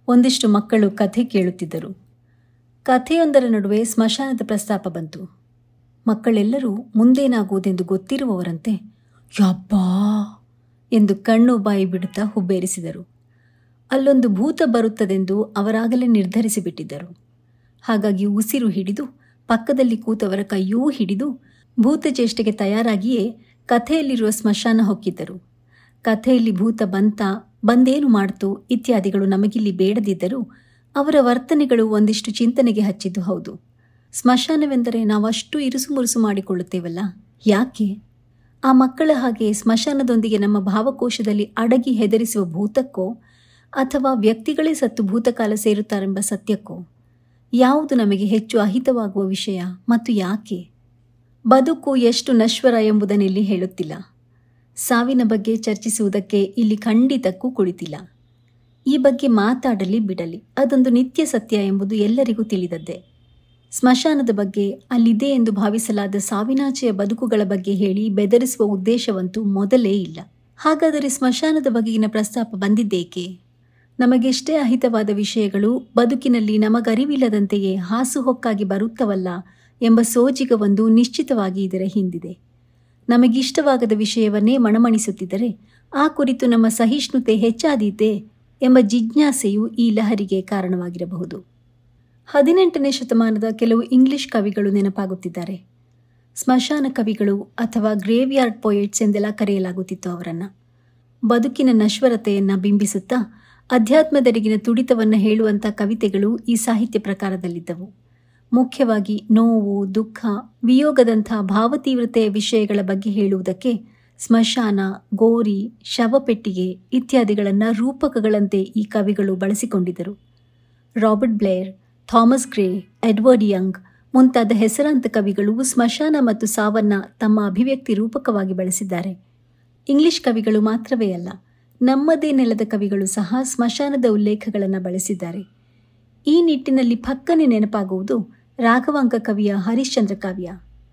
ಒಂದಿಷ್ಟು ಮಕ್ಕಳು ಕಥೆ ಕೇಳುತ್ತಿದ್ದರು ಕಥೆಯೊಂದರ ನಡುವೆ ಸ್ಮಶಾನದ ಪ್ರಸ್ತಾಪ ಬಂತು ಮಕ್ಕಳೆಲ್ಲರೂ ಮುಂದೇನಾಗುವುದೆಂದು ಗೊತ್ತಿರುವವರಂತೆ ಯಬ್ಬಾ ಎಂದು ಕಣ್ಣು ಬಾಯಿ ಬಿಡುತ್ತಾ ಹುಬ್ಬೇರಿಸಿದರು ಅಲ್ಲೊಂದು ಭೂತ ಬರುತ್ತದೆಂದು ಅವರಾಗಲೇ ನಿರ್ಧರಿಸಿಬಿಟ್ಟಿದ್ದರು ಹಾಗಾಗಿ ಉಸಿರು ಹಿಡಿದು ಪಕ್ಕದಲ್ಲಿ ಕೂತವರ ಕೈಯೂ ಹಿಡಿದು ಭೂತಚೇಷ್ಟೆಗೆ ತಯಾರಾಗಿಯೇ ಕಥೆಯಲ್ಲಿರುವ ಸ್ಮಶಾನ ಹೊಕ್ಕಿದ್ದರು ಕಥೆಯಲ್ಲಿ ಭೂತ ಬಂತ ಬಂದೇನು ಮಾಡ್ತು ಇತ್ಯಾದಿಗಳು ನಮಗಿಲ್ಲಿ ಬೇಡದಿದ್ದರೂ ಅವರ ವರ್ತನೆಗಳು ಒಂದಿಷ್ಟು ಚಿಂತನೆಗೆ ಹಚ್ಚಿದ್ದು ಹೌದು ಸ್ಮಶಾನವೆಂದರೆ ನಾವಷ್ಟು ಇರುಸು ಮುರುಸು ಮಾಡಿಕೊಳ್ಳುತ್ತೇವಲ್ಲ ಯಾಕೆ ಆ ಮಕ್ಕಳ ಹಾಗೆ ಸ್ಮಶಾನದೊಂದಿಗೆ ನಮ್ಮ ಭಾವಕೋಶದಲ್ಲಿ ಅಡಗಿ ಹೆದರಿಸುವ ಭೂತಕ್ಕೋ ಅಥವಾ ವ್ಯಕ್ತಿಗಳೇ ಸತ್ತು ಭೂತಕಾಲ ಸೇರುತ್ತಾರೆಂಬ ಸತ್ಯಕ್ಕೋ ಯಾವುದು ನಮಗೆ ಹೆಚ್ಚು ಅಹಿತವಾಗುವ ವಿಷಯ ಮತ್ತು ಯಾಕೆ ಬದುಕು ಎಷ್ಟು ನಶ್ವರ ಎಂಬುದನ್ನಿಲ್ಲಿ ಹೇಳುತ್ತಿಲ್ಲ ಸಾವಿನ ಬಗ್ಗೆ ಚರ್ಚಿಸುವುದಕ್ಕೆ ಇಲ್ಲಿ ಖಂಡಿತಕ್ಕೂ ಕುಳಿತಿಲ್ಲ ಈ ಬಗ್ಗೆ ಮಾತಾಡಲಿ ಬಿಡಲಿ ಅದೊಂದು ನಿತ್ಯ ಸತ್ಯ ಎಂಬುದು ಎಲ್ಲರಿಗೂ ತಿಳಿದದ್ದೇ ಸ್ಮಶಾನದ ಬಗ್ಗೆ ಅಲ್ಲಿದೆ ಎಂದು ಭಾವಿಸಲಾದ ಸಾವಿನಾಚೆಯ ಬದುಕುಗಳ ಬಗ್ಗೆ ಹೇಳಿ ಬೆದರಿಸುವ ಉದ್ದೇಶವಂತೂ ಮೊದಲೇ ಇಲ್ಲ ಹಾಗಾದರೆ ಸ್ಮಶಾನದ ಬಗೆಗಿನ ಪ್ರಸ್ತಾಪ ಬಂದಿದ್ದೇಕೆ ನಮಗೆಷ್ಟೇ ಅಹಿತವಾದ ವಿಷಯಗಳು ಬದುಕಿನಲ್ಲಿ ನಮಗರಿವಿಲ್ಲದಂತೆಯೇ ಹಾಸುಹೊಕ್ಕಾಗಿ ಬರುತ್ತವಲ್ಲ ಎಂಬ ಸೋಜಿಗವೊಂದು ನಿಶ್ಚಿತವಾಗಿ ಇದರ ಹಿಂದಿದೆ ನಮಗಿಷ್ಟವಾಗದ ವಿಷಯವನ್ನೇ ಮಣಮಣಿಸುತ್ತಿದ್ದರೆ ಆ ಕುರಿತು ನಮ್ಮ ಸಹಿಷ್ಣುತೆ ಹೆಚ್ಚಾದೀತೆ ಎಂಬ ಜಿಜ್ಞಾಸೆಯು ಈ ಲಹರಿಗೆ ಕಾರಣವಾಗಿರಬಹುದು ಹದಿನೆಂಟನೇ ಶತಮಾನದ ಕೆಲವು ಇಂಗ್ಲಿಷ್ ಕವಿಗಳು ನೆನಪಾಗುತ್ತಿದ್ದಾರೆ ಸ್ಮಶಾನ ಕವಿಗಳು ಅಥವಾ ಗ್ರೇವ್ಯಾರ್ಡ್ ಪೊಯೆಟ್ಸ್ ಎಂದೆಲ್ಲ ಕರೆಯಲಾಗುತ್ತಿತ್ತು ಅವರನ್ನು ಬದುಕಿನ ನಶ್ವರತೆಯನ್ನು ಬಿಂಬಿಸುತ್ತಾ ಅಧ್ಯಾತ್ಮದೆಡೆಗಿನ ತುಡಿತವನ್ನು ಹೇಳುವಂಥ ಕವಿತೆಗಳು ಈ ಸಾಹಿತ್ಯ ಪ್ರಕಾರದಲ್ಲಿದ್ದವು ಮುಖ್ಯವಾಗಿ ನೋವು ದುಃಖ ವಿಯೋಗದಂಥ ಭಾವತೀವ್ರತೆಯ ವಿಷಯಗಳ ಬಗ್ಗೆ ಹೇಳುವುದಕ್ಕೆ ಸ್ಮಶಾನ ಗೋರಿ ಶವಪೆಟ್ಟಿಗೆ ಇತ್ಯಾದಿಗಳನ್ನು ರೂಪಕಗಳಂತೆ ಈ ಕವಿಗಳು ಬಳಸಿಕೊಂಡಿದ್ದರು Robert Blair Thomas Gray Edward Young ಮುಂತಾದ ಹೆಸರಾಂತ ಕವಿಗಳು ಸ್ಮಶಾನ ಮತ್ತು ಸಾವನ್ನ ತಮ್ಮ ಅಭಿವ್ಯಕ್ತಿ ರೂಪಕವಾಗಿ ಬಳಸಿದ್ದಾರೆ ಇಂಗ್ಲಿಷ್ ಕವಿಗಳು ಮಾತ್ರವೇ ಅಲ್ಲ ನಮ್ಮದೇ ನೆಲದ ಕವಿಗಳು ಸಹ ಸ್ಮಶಾನದ ಉಲ್ಲೇಖಗಳನ್ನು ಬಳಸಿದ್ದಾರೆ ಈ ನಿಟ್ಟಿನಲ್ಲಿ ಪಕ್ಕನೆ ನೆನಪಾಗುವುದು ರಾಘವಾಂಕ ಕವಿಯ ಹರಿಶ್ಚಂದ್ರ ಕಾವ್ಯ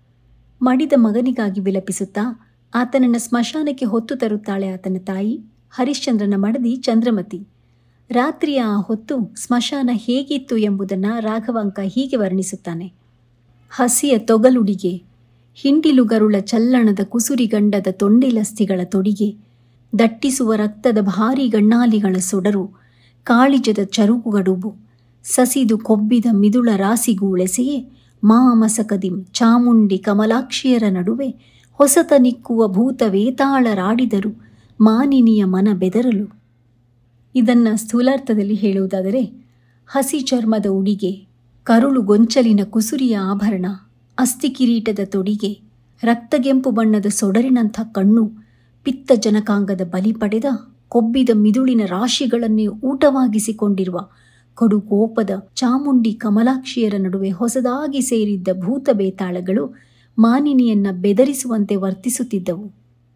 ಮಡಿದ ಮಗನಿಗಾಗಿ ವಿಲಪಿಸುತ್ತಾ ಆತನನ್ನು ಸ್ಮಶಾನಕ್ಕೆ ಹೊತ್ತು ತರುತ್ತಾಳೆ ಆತನ ತಾಯಿ ಹರಿಶ್ಚಂದ್ರನ ಮಡದಿ ಚಂದ್ರಮತಿ ರಾತ್ರಿಯ ಆ ಹೊತ್ತು ಸ್ಮಶಾನ ಹೇಗಿತ್ತು ಎಂಬುದನ್ನು ರಾಘವಾಂಕ ಹೀಗೆ ವರ್ಣಿಸುತ್ತಾನೆ ಹಸಿಯ ತೊಗಲುಡಿಗೆ ಹಿಂಡಿಲುಗರುಳ ಚಲ್ಲಣದ ಕುಸುರಿಗಂಡದ ತೊಂಡಿಲಸ್ತಿಗಳ ತೊಡಿಗೆ ದಟ್ಟಿಸುವ ರಕ್ತದ ಭಾರಿ ಗಣ್ಣಾಲಿಗಳ ಸೊಡರು ಕಾಳಿಜದ ಚರುಕುಗಡುಬು ಸಸಿದು ಕೊಬ್ಬಿದ ಮಿದುಳ ರಾಸಿಗೂಳೆಸೆಯೇ ಮಾಮಸಕದಿಂ ಚಾಮುಂಡಿ ಕಮಲಾಕ್ಷಿಯರ ನಡುವೆ ಹೊಸತ ನಿಕ್ಕುವ ಭೂತ ವೇತಾಳರಾಡಿದರು ಮಾನಿನಿಯ ಮನ ಬೆದರಲು ಇದನ್ನು ಸ್ಥೂಲಾರ್ಥದಲ್ಲಿ ಹೇಳುವುದಾದರೆ ಹಸಿ ಚರ್ಮದ ಉಡಿಗೆ ಕರುಳು ಗೊಂಚಲಿನ ಕುಸುರಿಯ ಆಭರಣ ಅಸ್ಥಿ ಕಿರೀಟದ ತೊಡಿಗೆ ರಕ್ತಗೆಂಪು ಬಣ್ಣದ ಸೊಡರಿನಂಥ ಕಣ್ಣು ಪಿತ್ತ ಜನಕಾಂಗದ ಬಲಿ ಪಡೆದ ಕೊಬ್ಬಿದ ಮಿದುಳಿನ ರಾಶಿಗಳನ್ನೇ ಊಟವಾಗಿಸಿಕೊಂಡಿರುವ ಕಡು ಕೋಪದ ಚಾಮುಂಡಿ ಕಮಲಾಕ್ಷಿಯರ ನಡುವೆ ಹೊಸದಾಗಿ ಸೇರಿದ್ದ ಭೂತ ಬೇತಾಳಗಳು ಮಾನಿನಿಯನ್ನ ಬೆದರಿಸುವಂತೆ ವರ್ತಿಸುತ್ತಿದ್ದವು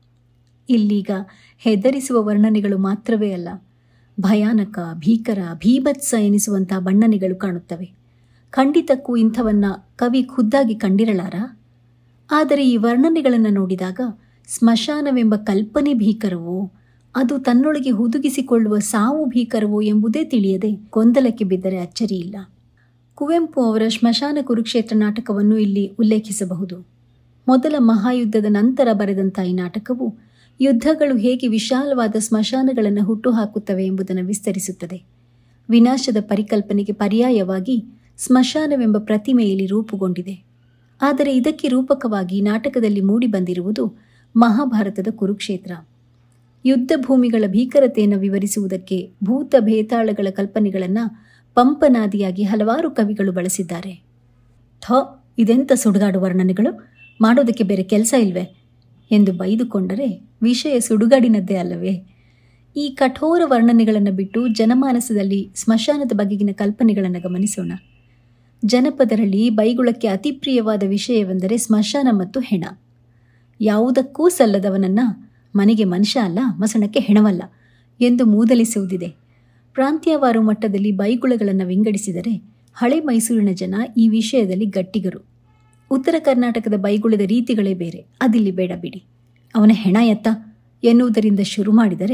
ಇಲ್ಲೀಗ ಹೆದರಿಸುವ ವರ್ಣನೆಗಳು ಮಾತ್ರವೇ ಅಲ್ಲ ಭಯಾನಕ ಭೀಕರ ಭೀಭತ್ಸ ಎನಿಸುವಂತಹ ಬಣ್ಣನೆಗಳು ಕಾಣುತ್ತವೆ ಖಂಡಿತಕ್ಕೂ ಇಂಥವನ್ನ ಕವಿ ಖುದ್ದಾಗಿ ಕಂಡಿರಲಾರ ಆದರೆ ಈ ವರ್ಣನೆಗಳನ್ನು ನೋಡಿದಾಗ ಸ್ಮಶಾನವೆಂಬ ಕಲ್ಪನೆ ಭೀಕರವೋ ಅದು ತನ್ನೊಳಗೆ ಹುದುಗಿಸಿಕೊಳ್ಳುವ ಸಾವು ಭೀಕರವೋ ಎಂಬುದೇ ತಿಳಿಯದೆ ಗೊಂದಲಕ್ಕೆ ಬಿದ್ದರೆ ಅಚ್ಚರಿಯಿಲ್ಲ ಕುವೆಂಪು ಅವರ ಸ್ಮಶಾನ ಕುರುಕ್ಷೇತ್ರ ನಾಟಕವನ್ನು ಇಲ್ಲಿ ಉಲ್ಲೇಖಿಸಬಹುದು ಮೊದಲ ಮಹಾಯುದ್ಧದ ನಂತರ ಬರೆದಂಥ ಈ ನಾಟಕವು ಯುದ್ಧಗಳು ಹೇಗೆ ವಿಶಾಲವಾದ ಸ್ಮಶಾನಗಳನ್ನು ಹುಟ್ಟುಹಾಕುತ್ತವೆ ಎಂಬುದನ್ನು ವಿಸ್ತರಿಸುತ್ತದೆ ವಿನಾಶದ ಪರಿಕಲ್ಪನೆಗೆ ಪರ್ಯಾಯವಾಗಿ ಸ್ಮಶಾನವೆಂಬ ಪ್ರತಿಮೆ ಇಲ್ಲಿ ರೂಪುಗೊಂಡಿದೆ ಆದರೆ ಇದಕ್ಕೆ ರೂಪಕವಾಗಿ ನಾಟಕದಲ್ಲಿ ಮೂಡಿಬಂದಿರುವುದು ಮಹಾಭಾರತದ ಕುರುಕ್ಷೇತ್ರ ಯುದ್ಧ ಭೂಮಿಗಳ ಭೀಕರತೆಯನ್ನು ವಿವರಿಸುವುದಕ್ಕೆ ಭೂತ ಭೇತಾಳಗಳ ಕಲ್ಪನೆಗಳನ್ನು ಪಂಪನಾದಿಯಾಗಿ ಹಲವಾರು ಕವಿಗಳು ಬಳಸಿದ್ದಾರೆ ಥ ಇದೆಂಥ ಸುಡುಗಾಡು ವರ್ಣನೆಗಳು ಮಾಡೋದಕ್ಕೆ ಬೇರೆ ಕೆಲಸ ಇಲ್ವೇ ಎಂದು ಬೈದುಕೊಂಡರೆ ವಿಷಯ ಸುಡುಗಾಡಿನದ್ದೇ ಅಲ್ಲವೇ ಈ ಕಠೋರ ವರ್ಣನೆಗಳನ್ನು ಬಿಟ್ಟು ಜನಮಾನಸದಲ್ಲಿ ಸ್ಮಶಾನದ ಬಗೆಗಿನ ಕಲ್ಪನೆಗಳನ್ನು ಗಮನಿಸೋಣ ಜನಪದರಲ್ಲಿ ಬೈಗುಳಕ್ಕೆ ಅತಿ ಪ್ರಿಯವಾದ ವಿಷಯವೆಂದರೆ ಸ್ಮಶಾನ ಮತ್ತು ಹೆಣ ಯಾವುದಕ್ಕೂ ಸಲ್ಲದವನನ್ನ ಮನೆಗೆ ಮನುಷ್ಯ ಅಲ್ಲ ಮಸಣಕ್ಕೆ ಹೆಣವಲ್ಲ ಎಂದು ಮೂದಲಿಸುವುದಿದೆ ಪ್ರಾಂತ್ಯವಾರು ಮಟ್ಟದಲ್ಲಿ ಬೈಗುಳಗಳನ್ನು ವಿಂಗಡಿಸಿದರೆ ಹಳೆ ಮೈಸೂರಿನ ಜನ ಈ ವಿಷಯದಲ್ಲಿ ಗಟ್ಟಿಗರು ಉತ್ತರ ಕರ್ನಾಟಕದ ಬೈಗುಳದ ರೀತಿಗಳೇ ಬೇರೆ ಅದಿಲ್ಲಿ ಬೇಡ ಬಿಡಿ ಅವನ ಹೆಣ ಎತ್ತ ಎನ್ನುವುದರಿಂದ ಶುರು ಮಾಡಿದರೆ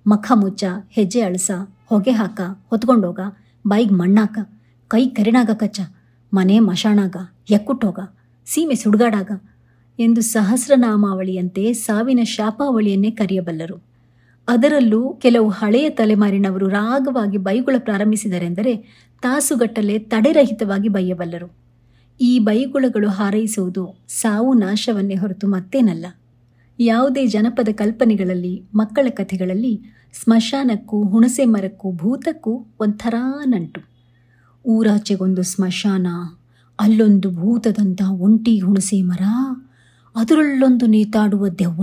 ಮಖ ಮುಚ್ಚ ಹೆಜ್ಜೆ ಅಳಸ ಹೊಗೆ ಹಾಕ ಹೊತ್ಕೊಂಡೋಗ ಬೈಗ್ ಮಣ್ಣಾಕ ಕೈ ಕರಿಣಾಗ ಕಚ್ಚ ಮನೆ ಮಶಾಣಾಗ ಎಕ್ಕುಟ್ಟೋಗ ಸೀಮೆ ಸುಡ್ಗಾಡಾಗ ಎಂದು ಸಹಸ್ರನಾಮಾವಳಿಯಂತೆ ಸಾವಿನ ಶಾಪಾವಳಿಯನ್ನೇ ಕರೆಯಬಲ್ಲರು ಅದರಲ್ಲೂ ಕೆಲವು ಹಳೆಯ ತಲೆಮಾರಿನವರು ರಾಗವಾಗಿ ಬೈಗುಳ ಪ್ರಾರಂಭಿಸಿದರೆಂದರೆ ತಾಸುಗಟ್ಟಲೆ ತಡೆರಹಿತವಾಗಿ ಬೈಯಬಲ್ಲರು ಈ ಬೈಗುಳಗಳು ಹಾರೈಸುವುದು ಸಾವು ನಾಶವನ್ನೇ ಹೊರತು ಮತ್ತೇನಲ್ಲ ಯಾವುದೇ ಜನಪದ ಕಲ್ಪನೆಗಳಲ್ಲಿ ಮಕ್ಕಳ ಕಥೆಗಳಲ್ಲಿ ಸ್ಮಶಾನಕ್ಕೂ ಹುಣಸೆ ಮರಕ್ಕೂ ಭೂತಕ್ಕೂ ಒಂಥರ ನಂಟು ಊರಾಚೆಗೊಂದು ಸ್ಮಶಾನ ಅಲ್ಲೊಂದು ಭೂತದಂಥ ಒಂಟಿ ಹುಣಸೆ ಮರ ಅದರಲ್ಲೊಂದು ನೇತಾಡುವ ದೆವ್ವ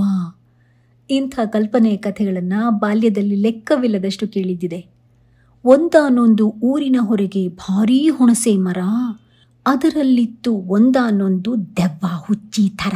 ಇಂಥ ಕಲ್ಪನೆಯ ಕಥೆಗಳನ್ನು ಬಾಲ್ಯದಲ್ಲಿ ಲೆಕ್ಕವಿಲ್ಲದಷ್ಟು ಕೇಳಿದ್ದಿದೆ ಒಂದಾನೊಂದು ಊರಿನ ಹೊರಗೆ ಭಾರೀ ಹುಣಸೆ ಮರ ಅದರಲ್ಲಿತ್ತು ಒಂದಾನೊಂದು ದೆವ್ವ ಹುಚ್ಚಿ ಥರ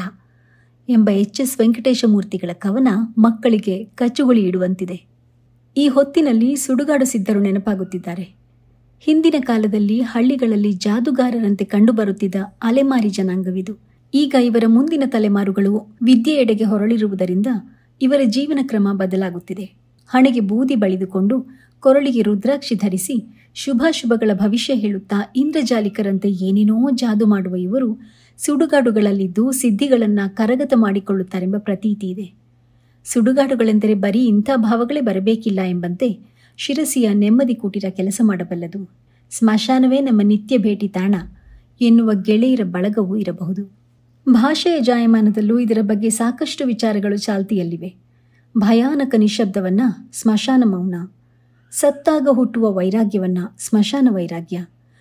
ಎಂಬ ಎಚ್ ಎಸ್ ವೆಂಕಟೇಶಮೂರ್ತಿಗಳ ಕವನ ಮಕ್ಕಳಿಗೆ ಕಚ್ಚುಗುಳಿ ಇಡುವಂತಿದೆ ಈ ಹೊತ್ತಿನಲ್ಲಿ ಸುಡುಗಾಡು ಸಿದ್ಧರು ನೆನಪಾಗುತ್ತಿದ್ದಾರೆ ಹಿಂದಿನ ಕಾಲದಲ್ಲಿ ಹಳ್ಳಿಗಳಲ್ಲಿ ಜಾದುಗಾರರಂತೆ ಕಂಡುಬರುತ್ತಿದ್ದ ಅಲೆಮಾರಿ ಜನಾಂಗವಿದು ಈಗ ಇವರ ಮುಂದಿನ ತಲೆಮಾರುಗಳು ವಿದ್ಯೆಯೆಡೆಗೆ ಹೊರಳಿರುವುದರಿಂದ ಇವರ ಜೀವನ ಕ್ರಮ ಬದಲಾಗುತ್ತಿದೆ ಹಣೆಗೆ ಬೂದಿ ಬಳಿದುಕೊಂಡು ಕೊರಳಿಗೆ ರುದ್ರಾಕ್ಷಿ ಧರಿಸಿ ಶುಭಾಶುಭಗಳ ಭವಿಷ್ಯ ಹೇಳುತ್ತಾ ಇಂದ್ರಜಾಲಿಕರಂತೆ ಏನೇನೋ ಜಾದು ಮಾಡುವ ಇವರು ಸುಡುಗಾಡುಗಳಲ್ಲಿದ್ದು ಸಿದ್ಧಿಗಳನ್ನು ಕರಗತ ಮಾಡಿಕೊಳ್ಳುತ್ತಾರೆಂಬ ಪ್ರತೀತಿ ಇದೆ ಸುಡುಗಾಡುಗಳೆಂದರೆ ಬರೀ ಇಂಥ ಭಾವಗಳೇ ಬರಬೇಕಿಲ್ಲ ಎಂಬಂತೆ ಶಿರಸಿಯ ನೆಮ್ಮದಿ ಕುಟೀರ ಕೆಲಸ ಮಾಡಬಲ್ಲದು ಸ್ಮಶಾನವೇ ನಮ್ಮ ನಿತ್ಯ ಭೇಟಿ ತಾಣ ಎನ್ನುವ ಗೆಳೆಯರ ಬಳಗವೂ ಇರಬಹುದು ಭಾಷೆಯ ಜಾಯಮಾನದಲ್ಲೂ ಇದರ ಬಗ್ಗೆ ಸಾಕಷ್ಟು ವಿಚಾರಗಳು ಚಾಲ್ತಿಯಲ್ಲಿವೆ ಭಯಾನಕ ನಿಶಬ್ದವನ್ನು ಸ್ಮಶಾನ ಮೌನ ಸತ್ತಾಗ ಹುಟ್ಟುವ ವೈರಾಗ್ಯವನ್ನು ಸ್ಮಶಾನ ವೈರಾಗ್ಯ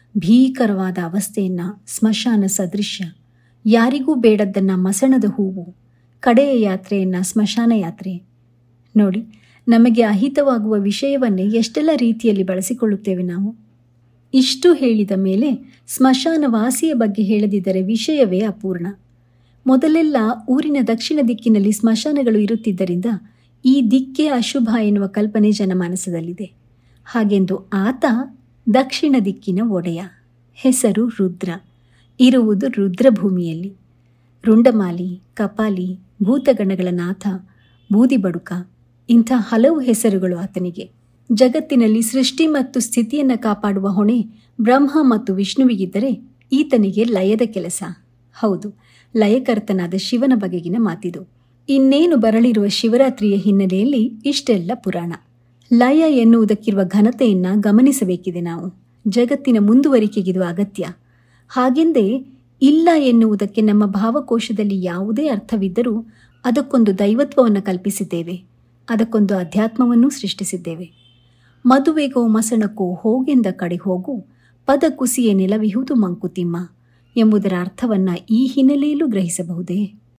ಭೀಕರವಾದ ಅವಸ್ಥೆಯನ್ನು ಸ್ಮಶಾನ ಸದೃಶ್ಯ ಯಾರಿಗೂ ಬೇಡದ್ದನ್ನು ಮಸಣದ ಹೂವು ಕಡೆಯ ಯಾತ್ರೆಯನ್ನು ಸ್ಮಶಾನ ಯಾತ್ರೆ ನೋಡಿ ನಮಗೆ ಅಹಿತವಾಗುವ ವಿಷಯವನ್ನೇ ಎಷ್ಟೆಲ್ಲ ರೀತಿಯಲ್ಲಿ ಬಳಸಿಕೊಳ್ಳುತ್ತೇವೆ ನಾವು ಇಷ್ಟು ಹೇಳಿದ ಮೇಲೆ ಸ್ಮಶಾನ ವಾಸಿಯ ಬಗ್ಗೆ ಹೇಳದಿದ್ದರೆ ವಿಷಯವೇ ಅಪೂರ್ಣ ಮೊದಲೆಲ್ಲ ಊರಿನ ದಕ್ಷಿಣ ದಿಕ್ಕಿನಲ್ಲಿ ಸ್ಮಶಾನಗಳು ಇರುತ್ತಿದ್ದರಿಂದ ಈ ದಿಕ್ಕೇ ಅಶುಭ ಎನ್ನುವ ಕಲ್ಪನೆ ಜನಮಾನಸದಲ್ಲಿದೆ ಹಾಗೆಂದು ಆತ ದಕ್ಷಿಣ ದಿಕ್ಕಿನ ಒಡೆಯ ಹೆಸರು ರುದ್ರ ಇರುವುದು ರುದ್ರಭೂಮಿಯಲ್ಲಿ ರುಂಡಮಾಲಿ ಕಪಾಲಿ ಭೂತಗಣಗಳ ನಾಥ ಬೂದಿಬಡುಕ ಇಂಥ ಹಲವು ಹೆಸರುಗಳು ಆತನಿಗೆ ಜಗತ್ತಿನಲ್ಲಿ ಸೃಷ್ಟಿ ಮತ್ತು ಸ್ಥಿತಿಯನ್ನು ಕಾಪಾಡುವ ಹೊಣೆ ಬ್ರಹ್ಮ ಮತ್ತು ವಿಷ್ಣುವಿಗಿದ್ದರೆ ಈತನಿಗೆ ಲಯದ ಕೆಲಸ ಹೌದು ಲಯಕರ್ತನಾದ ಶಿವನ ಬಗೆಗಿನ ಮಾತಿದು ಇನ್ನೇನು ಬರಲಿರುವ ಶಿವರಾತ್ರಿಯ ಹಿನ್ನೆಲೆಯಲ್ಲಿ ಇಷ್ಟೆಲ್ಲ ಪುರಾಣ ಲಯ ಎನ್ನುವುದಕ್ಕಿರುವ ಘನತೆಯನ್ನು ಗಮನಿಸಬೇಕಿದೆ ನಾವು ಜಗತ್ತಿನ ಮುಂದುವರಿಕೆಗಿದು ಅಗತ್ಯ ಹಾಗೆಂದೇ ಇಲ್ಲ ಎನ್ನುವುದಕ್ಕೆ ನಮ್ಮ ಭಾವಕೋಶದಲ್ಲಿ ಯಾವುದೇ ಅರ್ಥವಿದ್ದರೂ ಅದಕ್ಕೊಂದು ದೈವತ್ವವನ್ನು ಕಲ್ಪಿಸಿದ್ದೇವೆ ಅದಕ್ಕೊಂದು ಅಧ್ಯಾತ್ಮವನ್ನೂ ಸೃಷ್ಟಿಸಿದ್ದೇವೆ ಮದುವೆಗೋ ಮಸಣಕ್ಕೋ ಹೋಗೆಂದ ಕಡೆ ಹೋಗು ಪದ ಕುಸಿಯೇ ನೆಲವಿಹುದು ಮಂಕುತಿಮ್ಮ ಎಂಬುದರ ಅರ್ಥವನ್ನು ಈ ಹಿನ್ನೆಲೆಯಲ್ಲೂ ಗ್ರಹಿಸಬಹುದೇ